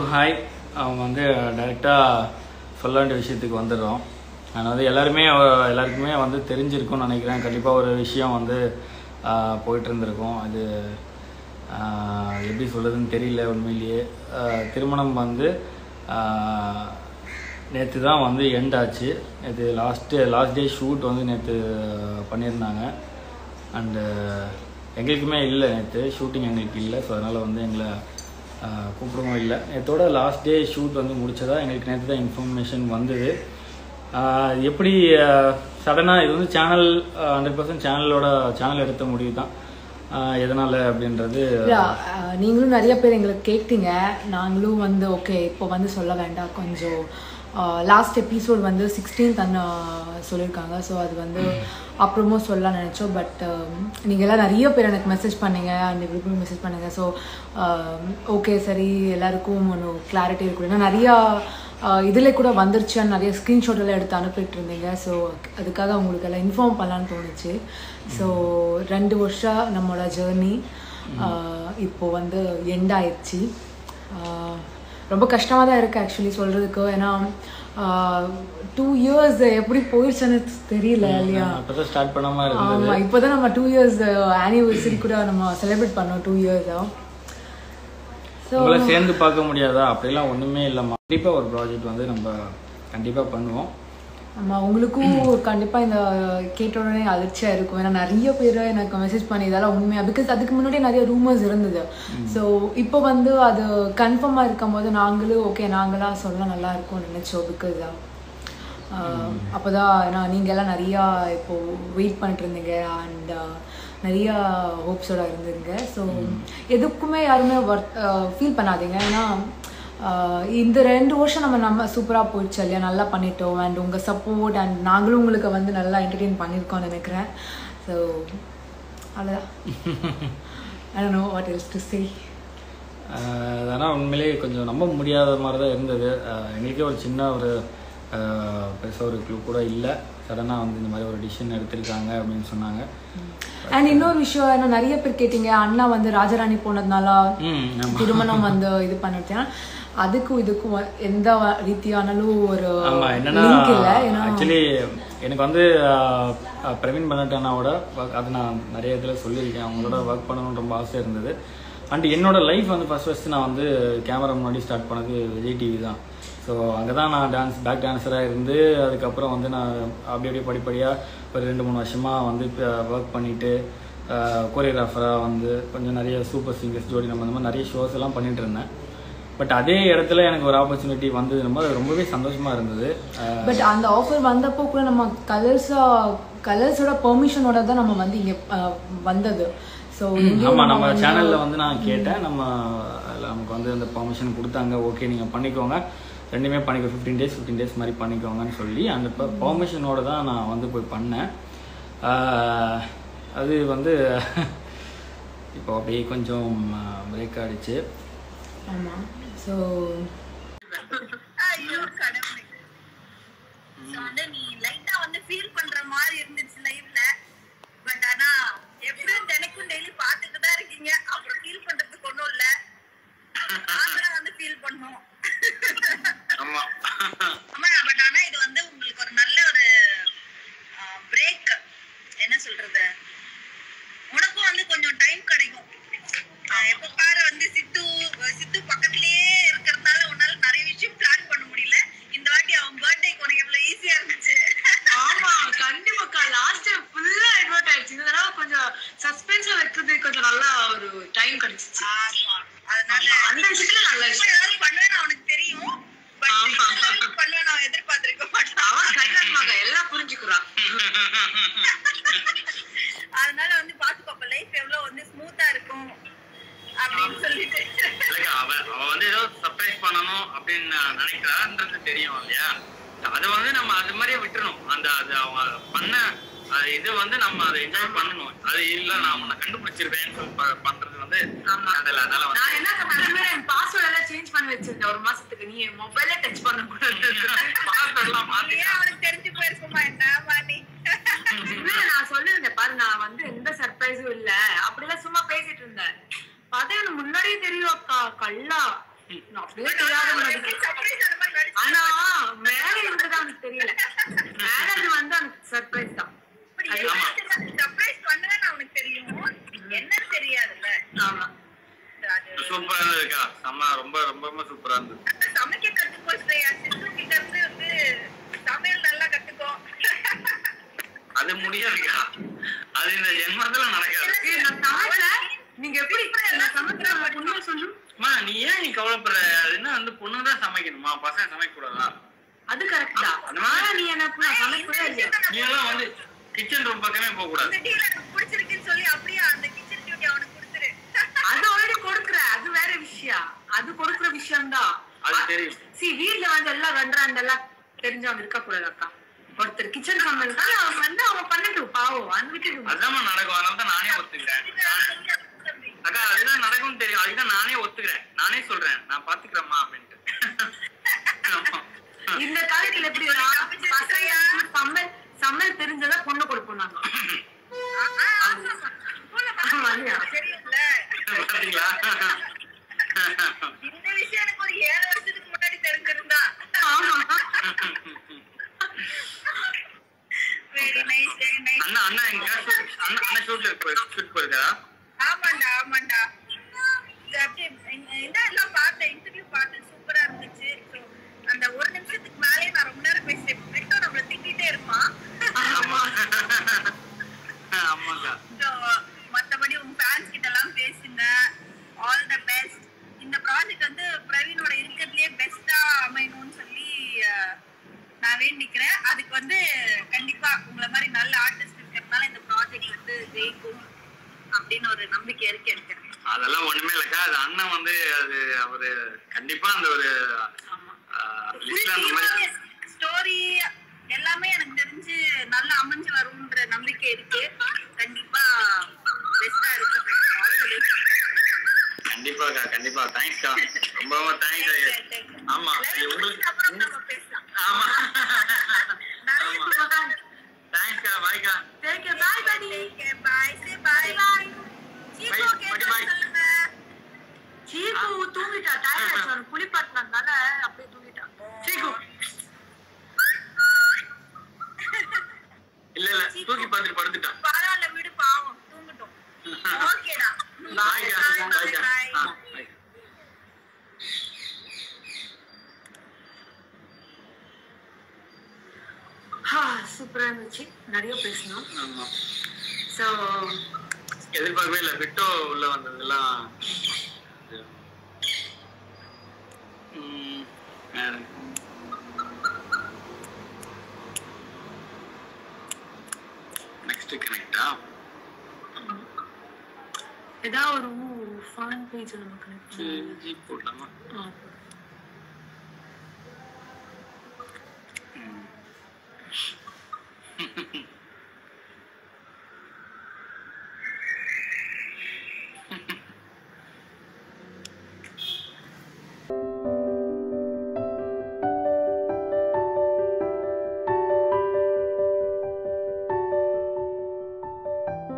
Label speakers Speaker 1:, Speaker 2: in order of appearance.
Speaker 1: Hi அவங்க வந்து டைரெக்டாக சொல்ல வேண்டிய விஷயத்துக்கு வந்துடுறோம் நான் வந்து எல்லாருமே அஹ், எல்லாருக்குமே வந்து தெரிஞ்சிருக்கும்னு நினைக்கிறேன் கண்டிப்பாக ஒரு விஷயம் வந்து ஆஹ், போயிட்டு இருந்திருக்கும் அது ஆஹ், எப்படி சொல்கிறதுன்னு தெரியல உண்மையிலேயே ஆஹ், திருமணம் வந்து நேற்று தான் வந்து எண்ட் ஆச்சு நேற்று லாஸ்ட்டு லாஸ்ட் டே ஷூட் வந்து நேற்று பண்ணியிருந்தாங்க அண்டு எங்களுக்குமே இல்லை நேற்று ஷூட்டிங் எங்களுக்கு இல்லை ஸோ அதனால் வந்து எங்களை ஆஹ், கூப்பிடவும் இல்லை நேற்றோட லாஸ்ட் டே ஷூட் வந்து முடிச்சதா எங்களுக்கு நேற்று தான் இன்ஃபர்மேஷன் வந்தது ஆஹ், எப்படி சடனாக இது வந்து சேனல் ஹண்ட்ரட் பர்சன்ட் சேனலோட சேனல் எடுத்த முடிவு தான் ஆஹ், எதனால் அப்படின்றது
Speaker 2: இல்ல, அஹ், நீங்களும் நிறைய பேர் எங்களுக்கு கேட்டீங்க நாங்களும் வந்து ஓகே இப்போ வந்து சொல்ல வேண்டாம் கொஞ்சம் லாஸ்ட் எபிசோட் வந்து சிக்ஸ்டீன்த் அண்ணா சொல்லியிருக்காங்க ஸோ அது வந்து அப்புறமும் சொல்லலாம் நினச்சோம் பட் நீங்கள் எல்லாம் நிறைய பேர் எனக்கு மெசேஜ் பண்ணீங்க அந்த குரூப்பில் மெசேஜ் பண்ணுங்க ஸோ ஓகே சரி எல்லாருக்கும் ஒன்று கிளாரிட்டி இருக்கும் ஏன்னா நிறையா இதில் கூட வந்துருச்சுன்னு நிறைய ஸ்க்ரீன்ஷாட் எல்லாம் எடுத்து அனுப்பிட்டு இருந்தீங்க ஸோ அதுக்காக உங்களுக்கு எல்லாம் இன்ஃபார்ம் பண்ணலான்னு தோணுச்சு ஸோ ரெண்டு வருஷம் நம்மளோட ஜேர்னி இப்போ வந்து எண்ட் ஆயிடுச்சு ஆஹ் ரொம்ப கஷ்டமாக தான் இருக்குது ஆக்சுவலி சொல்கிறதுக்கு ஏன்னா டூ இயர்ஸ் எப்படி போயிடுச்சுன்னு தெரியல இல்லையா
Speaker 1: அப்போ தான் ஸ்டார்ட் பண்ணாமல் இருந்தது
Speaker 2: ஆமா இப்போதான் நம்ம டூ இயர்ஸ் ஆனிவர்சரி கூட நம்ம செலிப்ரேட் பண்ணோம் டூ இயர்ஸ் ஸோ
Speaker 1: உங்களை சேர்ந்து பார்க்க முடியாதா அப்படிலாம் ஒன்றுமே இல்லைம்மா கண்டிப்பாக ஒரு ப்ராஜெக்ட் வந்து நம்ம கண்டிப்பாக பண்ணுவோம்
Speaker 2: ஆமா உங்களுக்கும் கண்டிப்பா இந்த கேட்ட உடனே அதிர்ச்சியா இருக்கும் ஏன்னா நிறைய பேர் எனக்கு மெசேஜ் பண்ணி இதெல்லாம் உண்மையா பிகாஸ் அதுக்கு முன்னாடியே நிறைய ரூமர்ஸ் இருந்தது ஸோ இப்போ வந்து அது கன்ஃபார்மாக இருக்கும் போது நாங்களும் ஓகே நாங்களா சொல்ல நல்லா இருக்கும்னு நினைச்சோம் பிகாஸ் அப்போதான் ஏன்னா நீங்க எல்லாம் நிறையா இப்போ வெயிட் பண்ணிட்டு இருந்தீங்க அண்ட் நிறைய ஹோப்ஸோட இருந்தீங்க ஸோ எதுக்குமே யாருமே ஒர்க் ஃபீல் பண்ணாதீங்க ஏன்னா ஆஹ் இந்த ரெண்டு வருஷம் நம்ம நம்ம சூப்பராக போயிடுச்சு இல்லையா நல்லா பண்ணிட்டோம் அண்ட் உங்கள் சப்போர்ட் அண்ட் நாங்களும் உங்களுக்கு வந்து நல்லா என்டர்டெயின் பண்ணியிருக்கோம்னு நினைக்கிறேன் ஸோ அவ்வளோதான் I know what else to say
Speaker 1: அதனால் உண்மையிலேயே கொஞ்சம் நம்ப முடியாத மாதிரி தான் இருந்தது ஆஹ் எங்களுக்கே ஒரு சின்ன ஒரு பெருசாக ஒரு க்ளூ கூட இல்லை சடனாக வந்து இந்த மாதிரி ஒரு டிசிஷன் எடுத்திருக்காங்க அப்படின்னு சொன்னாங்க
Speaker 2: அண்ட் இன்னொரு விஷயம் என்ன நிறைய பேர் கேட்டீங்க அண்ணா வந்து ராஜராணி போனதுனால
Speaker 1: ம் ஆமாம்
Speaker 2: திருமணம் வந்து இது பண்ணிட்டேன் அதுக்கும் இதுக்கும் எந்த ரீதியானாலும் ஒரு
Speaker 1: ஆமாம் என்னன்னா
Speaker 2: லிங்க் இல்லை ஏன்னா
Speaker 1: ஆக்சுவலி எனக்கு வந்து ஆஹ், ஆஹ், பிரவீன் பண்ணட்டானாவோட work- அது நான் நிறைய இதில் சொல்லியிருக்கேன் அவங்களோட ஒர்க் பண்ணணும்னு ரொம்ப ஆசை இருந்தது அண்ட் என்னோட லைஃப் வந்து ஃபஸ்ட் ஃபஸ்ட்டு நான் வந்து கேமரா முன்னாடி ஸ்டார்ட் பண்ணது விஜய் டிவி தான் ஸோ அங்கே தான் நான் டான்ஸ் பேக் டான்ஸராக இருந்து அதுக்கப்புறம் வந்து நான் அப்படி அப்படியே படிப்படியாக ஒரு ரெண்டு மூணு வருஷமாக வந்து ஒர்க் பண்ணிவிட்டு கோரியோகிராஃபராக வந்து கொஞ்சம் நிறைய சூப்பர் சிங்கர்ஸ் ஜோடி நம்ம இந்த மாதிரி நிறைய ஷோஸ் எல்லாம் பண்ணிட்டு இருந்தேன் பட் அதே இடத்துல எனக்கு ஒரு ஆப்பர்ச்சுனிட்டி வந்தது ரொம்ப அது ரொம்பவே சந்தோஷமாக இருந்தது ஆஹ்
Speaker 2: பட் அந்த ஆஃபர் வந்தப்போ கூட நம்ம கலர்ஸா கலர்ஸோட பெர்மிஷனோட தான் நம்ம வந்து இங்க அஹ், வந்தது ஸோ
Speaker 1: ஆமா நம்ம சேனல்ல வந்து நான் கேட்டேன் நம்ம அதுல நமக்கு வந்து அந்த பர்மிஷன் கொடுத்தாங்க ஓகே நீங்க பண்ணிக்கோங்க ரெண்டுமே பண்ணிக்கோ ஃபிஃப்டீன் டேஸ் ஃபிஃப்டீன் டேஸ் மாதிரி பண்ணிக்கோங்கன்னு சொல்லி அந்த பர்மிஷனோட தான் நான் வந்து போய் பண்ணேன் ஆஹ் அது வந்து இப்போ அப்படியே கொஞ்சம் பிரேக் ஆயிடுச்சு
Speaker 2: ஆமா ஸோ
Speaker 3: ஐயோ கடவுளே So வந்து நீ லைட்டா வந்து ஃபீல் பண்ற மாதிரி இருந்துச்சு லைவ்ல பட் ஆனா எப்படியும் தினைக்கும் டெய்லி பாத்துட்டு தான் இருக்கீங்க அப்புறம் ஃபீல் பண்றதுக்கு ஒண்ணும் இல்ல நாங்களும் வந்து ஃபீல் பண்ணோம்
Speaker 1: ஆமா
Speaker 3: ஆமா பட் ஆனா இது வந்து உங்களுக்கு ஒரு நல்ல ஒரு பிரேக் என்ன சொல்றது உனக்கும் வந்து கொஞ்சம் டைம் கிடைக்கும் ஆஹ் எப்ப பாரு வந்து சித்து சித்து பக்கத்திலேயே இருக்கிறதுனால உன்னால நிறைய விஷயம் பிளான் பண்ண முடியல இந்த வாட்டி அவன் பர்த்டேக்கு உனக்கு எவ்வளவு ஈஸியா இருந்துச்சு
Speaker 4: ஆமா கண்டிப்பாக்கா லாஸ்ட் டைம் ஃபுல்லா அட்வர்ட் ஆயிடுச்சு இந்த தடவை கொஞ்சம் சஸ்பென்ஸ்ல வைக்கிறது கொஞ்சம் நல்லா ஒரு டைம் கிடைச்சிச்சு
Speaker 3: ஆமா அதனால
Speaker 4: அந்த விஷயத்துல நல்ல
Speaker 3: சும்மா
Speaker 4: விஷயம்
Speaker 3: ஏதாவது பண்ணுவேன்னு அவனுக்கு தெரியும் பட்
Speaker 4: ஆமா.
Speaker 3: பண்ணுவேன் அவன் எதிர்பார்த்திருக்க மாட்டான்
Speaker 4: அவன் கைலாஸ் மக எல்லாம் புரிஞ்சுக்கிறான்
Speaker 3: அதனால வந்து பாத்துக்கோ அப்ப லைஃப் எவ்வளவு வந்து ஸ்மூத்தா இருக்கும் அப்படின்னு சொல்லிட்டு
Speaker 5: இல்லைங்க, அவ அவ வந்து ஏதோ சர்ப்ரைஸ் பண்ணணும் அப்படின்னு நான் நினைக்கிறான்றது தெரியும் இல்லையா அது வந்து நம்ம அது மாதிரியே விட்டுறணும் அந்த அது அவங்க பண்ண அது இது வந்து நம்ம அதை என்ஜாய் பண்ணணும் அது இல்ல நான் உன்னை கண்டுபிடிச்சிருவேன்னு சொல்லி ப- பண்றது வந்து அதில் அதனால வந்து
Speaker 4: நான் என்ன சொன்னேன் என் பாஸ்வேர்ட் எல்லாம் சேஞ்ச் பண்ணி வச்சிருந்தேன் ஒரு மாசத்துக்கு நீ என் மொபைலே டச் பண்ண கூடாது
Speaker 5: password எல்லாம்
Speaker 3: ஏன்
Speaker 5: மாத்திட்டேன்.
Speaker 3: அவனுக்கு தெரிஞ்சு போயிருக்குமா என்ன மாணி
Speaker 4: இல்ல நான் சொல்லிருந்தேன் பாரு நான் வந்து எந்த சர்ப்ரைஸும் இல்ல அப்படிலாம் சும்மா பேசிட்டு இருந்தேன் பார்த்தா எனக்கு முன்னாடியே தெரியும் அக்கா கல்லா நான் அப்படியே தெரியாத மாதிரி
Speaker 3: சர்ப்ரைஸ் அந்த மாதிரி நடிச்சு
Speaker 4: ஆனா மேல இருந்தது அவனுக்கு தெரியல மேல இது வந்து அவனுக்கு சர்ப்ரைஸ் தான்
Speaker 3: சர்ப்ரைஸ் பண்ணுவேன்னு அவனுக்கு தெரியும் என்னன்னு தெரியாதுல்ல
Speaker 4: ஆமா
Speaker 3: அது
Speaker 5: சூப்பரா இருந்திருக்கா செம்ம ரொம்ப ரொம்ப ரொம்ப சூப்பரா இருந்தது
Speaker 3: ஆனா சமைக்க கத்துக்கோ ஸ்ரேயா சிந்து கிட்ட இருந்து வந்து சமையல் நல்லா கத்துக்கோ
Speaker 5: அது முடியாதுக்கா அது இந்த ஜென்மத்துல நடக்காது
Speaker 4: ஏய், நான் சமைச்சேன் நீங்க எப்படி நான் சமைக்கிறேன் உண்மையை சொல்லு
Speaker 5: அம்மா நீ ஏன் நீ கவலைப்படுற அது என்ன வந்து பொண்ணு தான் சமைக்கணுமா பசங்க சமைக்க கூடாதா
Speaker 4: அது கரெக்ட் தான் ஆனா நீ எனக்கு நான் சமைக்கவே இல்லையா
Speaker 5: நீ எல்லாம் வந்து கிச்சன் ரூம் பக்கமே போக கூடாது
Speaker 3: இந்த டீல் எனக்கு பிடிச்சிருக்குன்னு சொல்லி அப்படியே அந்த கிச்சன் டியூட்டி அவனுக்கு கொடுத்துரு
Speaker 4: அது ஆல்ரெடி கொடுக்குற அது வேற விஷயம் அது கொடுக்குற விஷயம் தான்
Speaker 5: அது தெரியும்.
Speaker 4: சி வீட்ல வந்து எல்லாம் ரெண்டு எல்லாம் தெரிஞ்சவங்க இருக்க கூடாது அக்கா ஒருத்தர் கிச்சன் சமையல் தான் அவன் வந்து அவன் பண்ணட்டும் பாவம் அது விட்டு
Speaker 5: அதுதான் நடக்கும் அதனால தான் நானே ஒத்துக்கிறேன் அக்கா அதுதான் நடக்கும்னு தெரியும் அதுதான் நானே ஒத்துக்கிறேன் நானே சொல்றேன் நான் பாத்துக்கிறேம்மா அப்படின்ட்டு ஆமா.
Speaker 4: இந்த காலத்துல எப்படி பசங்க சமையல் சமையல் தெரிஞ்சதா பொண்ணு கொடுப்போம் நாங்க ஆமா, இல்லையா?
Speaker 3: தெரியும்ல
Speaker 5: பாத்தீங்களா
Speaker 3: இந்த விஷயம் எனக்கு ஒரு ஏழு வருஷத்துக்கு முன்னாடி தெரிஞ்சிருந்தா
Speaker 4: ஆமா
Speaker 3: வெரி நைஸ் வெரி நைஸ்
Speaker 5: அண்ணா அண்ணா எங்க அண்ணா அண்ணா ஷூட்ல ஷூட் போயிருக்கா
Speaker 3: ஆமாண்டா ஆமாண்டா இது அப்படியே இந்த- இந்த எல்லாம் பார்த்தேன் இன்டர்வியூ பார்த்தேன் சூப்பரா இருந்துச்சு So, அந்த ஒரு நிமிஷத்துக்கு மேலே நான் ரொம்ப நேரம் பேசிட்டேன் பிரிட்டோ நம்மள திட்டிகிட்டே இருப்பான்
Speaker 4: ஆமா
Speaker 5: ஆமாக்கா
Speaker 3: So, மத்தபடி உங்க ஃபேன்ஸ் கிட்ட எல்லாம் பேசுங்க ஆல் த பெஸ்ட் இந்த ப்ராஜெக்ட் வந்து பிரவீனோட இருக்கிறதுலயே பெஸ்டா அமையணும்னு சொல்லி அஹ், நான் வேண்டிக்கிறேன் அதுக்கு வந்து கண்டிப்பா உங்களை மாதிரி நல்ல ஆர்டிஸ்ட் இருக்கிறதுனால இந்த ப்ராஜெக்ட் வந்து ஜெயிக்கும் அப்படின்னு ஒரு நம்பிக்கை இருக்கு எனக்கு
Speaker 5: அதெல்லாம் ஒண்ணுமே இல்லக்கா அது அண்ணன் வந்து அது அவரு கண்டிப்பா அந்த ஒரு லிஸ்ட்ல அந்த மாதிரி
Speaker 3: ஸ்டோரி எல்லாமே எனக்கு தெரிஞ்சு நல்லா அமைஞ்சு வரும்ன்ற நம்பிக்கை இருக்கு கண்டிப்பா பெஸ்டா இருக்கும் All the best.
Speaker 5: கண்டிப்பாக்கா கண்டிப்பா தேங்க்ஸ்க்கா ரொம்ப ரொம்ப தேங்க்ஸ் ஆமா இது உங்களுக்கு
Speaker 3: அப்புறம் நம்ம பேசலாம்
Speaker 5: ஆமா
Speaker 3: நிறைய
Speaker 5: ஆமா தேங்க்ஸ்க்கா பாய்க்கா
Speaker 4: Take care. Bye, buddy.
Speaker 3: பாய் சே பாய் பாய் சீக்கோ
Speaker 5: Bye,
Speaker 3: கேட்டு
Speaker 5: bye, bye.
Speaker 3: சொல்லுங்க
Speaker 4: சீக்கு தூங்கிட்டா டயர்ட் ஆயிடுச்சு அவனுக்கு குளிப்பாட்டினதுனால அப்படியே தூங்கிட்டா சீக்கு
Speaker 5: இல்ல இல்ல தூக்கி பார்த்துட்டு படுத்துட்டான்
Speaker 3: பரவாயில்ல விடு பாவம் தூங்கட்டும் ஓகேடா
Speaker 5: பாய்க்கா பாய்க்கா
Speaker 3: பாய்
Speaker 5: ஆ bye.
Speaker 4: சூப்பரா இருந்துச்சு நிறைய பேசணும்
Speaker 5: ஆமா
Speaker 4: ஸோ
Speaker 5: எதிர்பார்க்கவே இல்ல விட்டோ உள்ள வந்ததெல்லாம் இது. ம், வேற. நெக்ஸ்ட் கனெக்டா
Speaker 4: ஏதாவது ஒரு ஃபன் பேஜ் நமக்கு
Speaker 5: ஜி போடலாமா
Speaker 4: ஆ